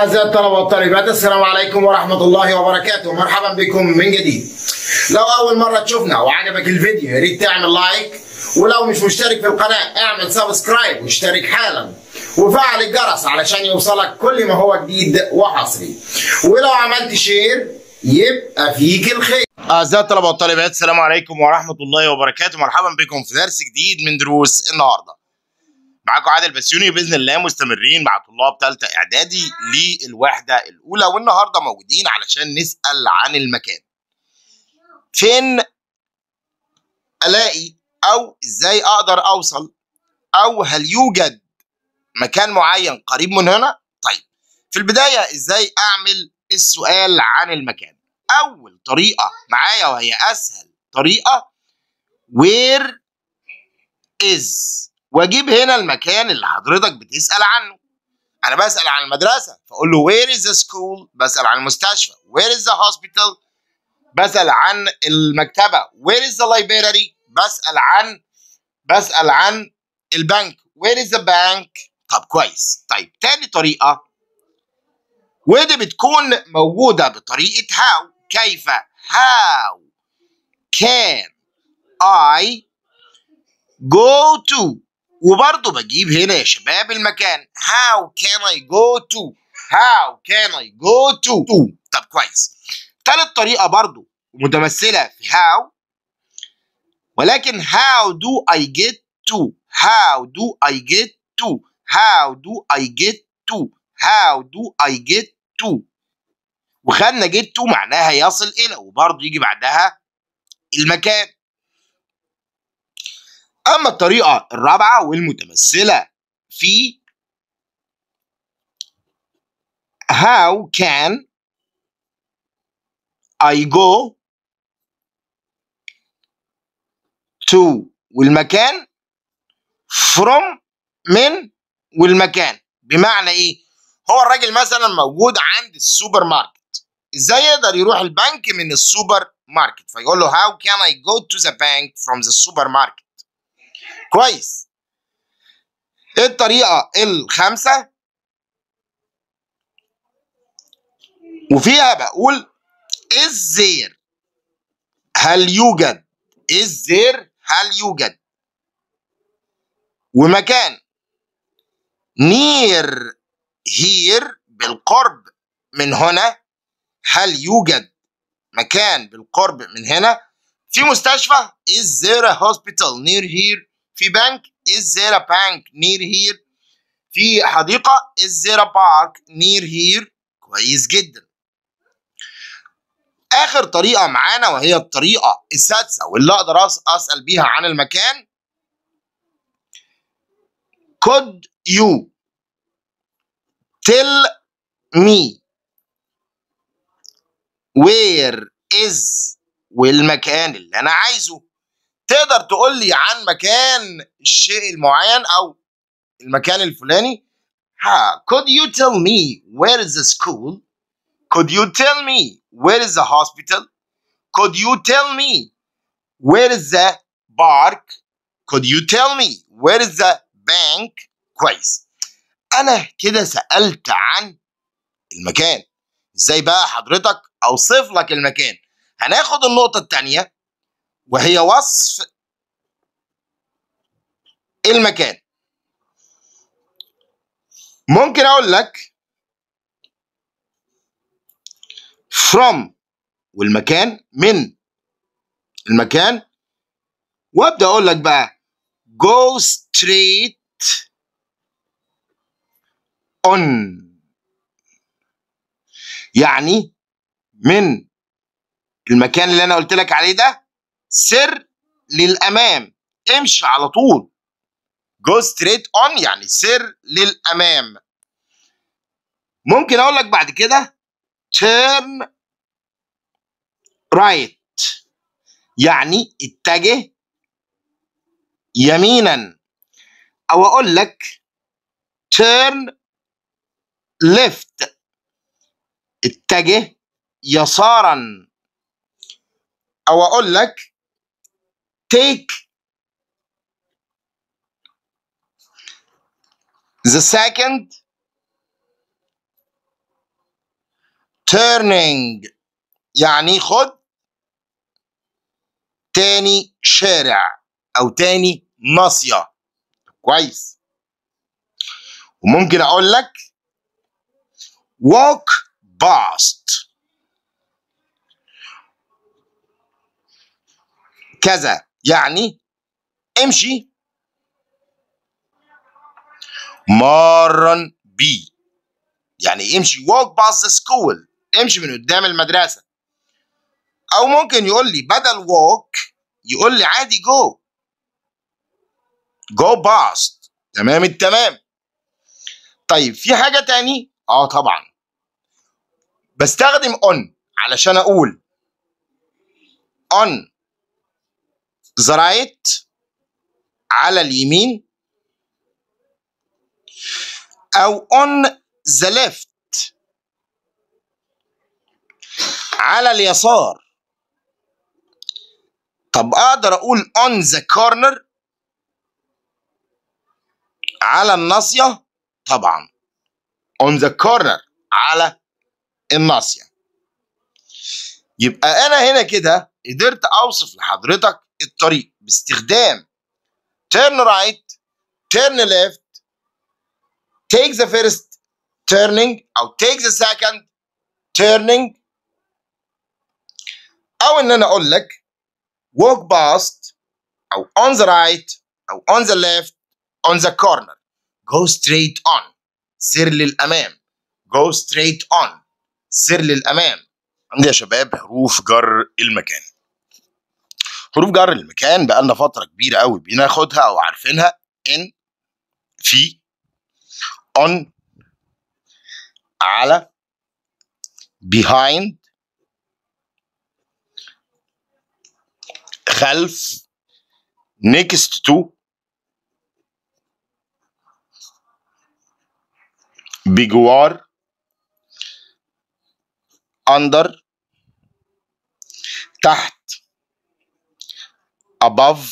أعزائي الطلبة والطالبات السلام عليكم ورحمة الله وبركاته مرحبا بكم من جديد لو أول مرة تشوفنا وعجبك الفيديو يا ريت تعمل لايك ولو مش مشترك في القناة اعمل سبسكرايب واشترك حالا وفعل الجرس علشان يوصلك كل ما هو جديد وحصري ولو عملت شير يبقى فيك الخير أعزائي الطلبة والطالبات السلام عليكم ورحمة الله وبركاته مرحبا بكم في درس جديد من دروس النهارده معاكم عادل بسيوني باذن الله مستمرين مع طلاب ثالثه اعدادي للوحده الاولى والنهارده موجودين علشان نسال عن المكان فين الاقي او ازاي اقدر اوصل او هل يوجد مكان معين قريب من هنا طيب في البدايه ازاي اعمل السؤال عن المكان اول طريقه معايا وهي اسهل طريقه where is واجيب هنا المكان اللي حضرتك بتسال عنه انا بسال عن المدرسه فاقول له where is the school بسال عن المستشفى where is the hospital بسال عن المكتبه where is the library بسال عن بسال عن البنك where is the bank طب كويس طيب تاني طريقه ودي بتكون موجوده بطريقه how كيف how can I go to وبرضه بجيب هنا يا شباب المكان how can I go to how can I go to to طب كويس تالت طريقة برضه متمثلة في how ولكن how do I get to how do I get to how do I get to how do I get to وخدنا get to معناها يصل إلى وبرضه يجي بعدها المكان اما الطريقه الرابعه والمتمثله في how can I go to والمكان from من والمكان بمعنى ايه هو الراجل مثلا موجود عند السوبر ماركت ازاي يقدر يروح البنك من السوبر ماركت فيقول له how can I go to the bank from the supermarket كويس الطريقة الخامسة وفيها بقول is there هل يوجد is there هل يوجد ومكان near here بالقرب من هنا هل يوجد مكان بالقرب من هنا في مستشفى is there a hospital near here في بنك is there a bank near here في حديقة is there a park near here كويس جدا آخر طريقة معانا وهي الطريقة السادسة واللي أقدر أسأل بيها عن المكان could you tell me where is والمكان اللي أنا عايزه تقدر تقول لي عن مكان الشيء المعين او المكان الفلاني ها could you tell me where is the school could you tell me where is the hospital could you tell me where is the park could you tell me where is the bank كويس انا كده سألت عن المكان ازاي بقى حضرتك اوصف لك المكان هناخد النقطة التانية وهي وصف المكان ممكن اقول لك from والمكان من المكان وابدا اقول لك بقى go straight on يعني من المكان اللي انا قلت لك عليه ده سر للامام امشي على طول جو ستريت اون يعني سر للامام ممكن اقول لك بعد كده turn right يعني اتجه يمينا او اقول لك turn left اتجه يسارا او اقول لك take the second turning يعني خد تاني شارع او تاني ناصية كويس وممكن اقول لك walk past كذا يعني امشي مرا بي يعني امشي walk past the school امشي من قدام المدرسة أو ممكن يقول لي بدل walk يقول لي عادي go go past تمام التمام طيب في حاجة تاني اه طبعا بستخدم on علشان اقول on the right على اليمين او on the left على اليسار طب اقدر اقول on the corner على الناصية طبعا on the corner على الناصية يبقى انا هنا كده قدرت اوصف لحضرتك الطريق باستخدام turn right turn left take the first turning او take the second turning او ان انا اقول لك walk past او on the right او on the left on the corner go straight on سير للامام go straight on سير للامام عندي يا شباب حروف جر المكان حروف جر المكان بقالنا فتره كبيره قوي بناخدها او عارفينها ان في on على behind خلف next to بجوار under تحت above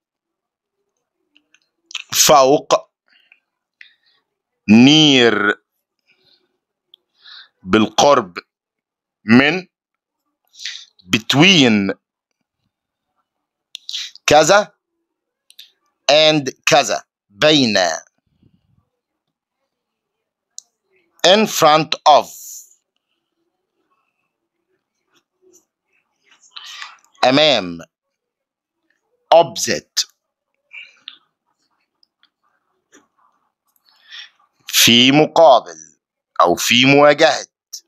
فوق near بالقرب من between كذا and كذا بين in front of أمام opposite في مقابل أو في مواجهة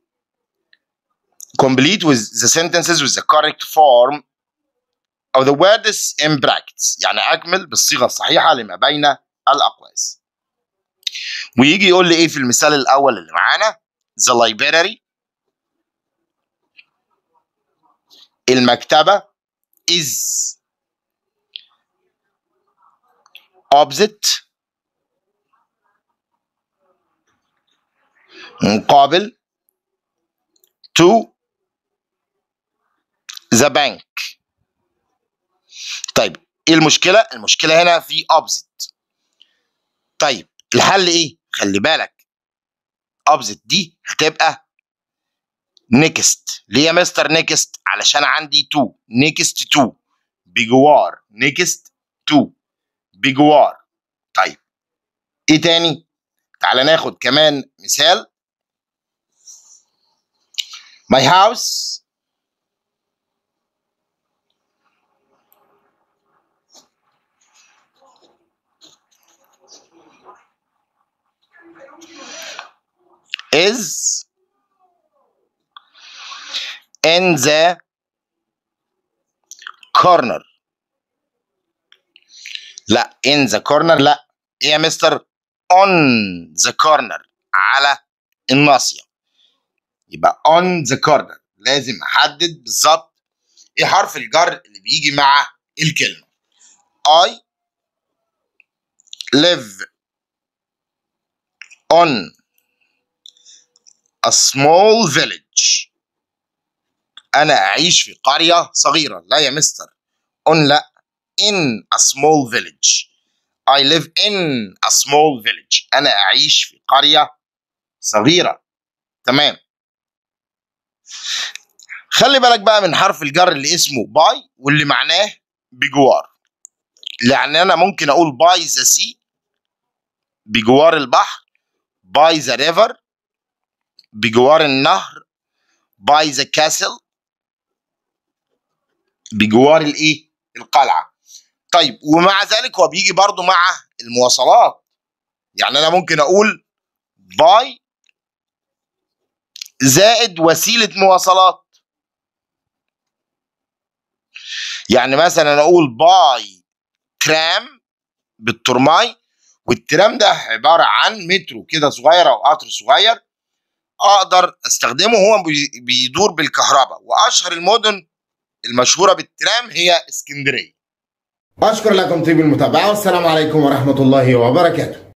complete with the sentences with the correct form of the words in brackets يعني أكمل بالصيغة الصحيحة لما بين الأقواس ويجي يقول لي إيه في المثال الأول اللي معانا the library المكتبة is opposite مقابل to the bank طيب ايه المشكلة؟ المشكلة هنا في opposite طيب الحل ايه؟ خلي بالك opposite دي هتبقى next ليه يا مستر next؟ علشان عندي to next to بجوار next to بجوار طيب ايه تاني؟ تعالى ناخد كمان مثال My house is in the corner لا in the corner لا ايه يا مستر on the corner على الناصية يبقى on the corner لازم احدد بالظبط ايه حرف الجر اللي بيجي مع الكلمة I live on a small village أنا أعيش في قرية صغيرة لا يا مستر on لا in a small village I live in a small village أنا أعيش في قرية صغيرة تمام خلي بالك بقى من حرف الجر اللي اسمه باي واللي معناه بجوار يعني انا ممكن اقول باي ذا سي بجوار البحر باي ذا ريفر بجوار النهر باي ذا كاسل بجوار الايه القلعه طيب ومع ذلك هو بيجي برضو مع المواصلات يعني انا ممكن اقول باي زائد وسيله مواصلات يعني مثلا اقول باي ترام بالترماي والترام ده عباره عن مترو كده صغير او قطر صغير اقدر استخدمه هو بي- بيدور بالكهرباء واشهر المدن المشهوره بالترام هي اسكندريه أشكر لكم طيب المتابعة والسلام عليكم ورحمة الله وبركاته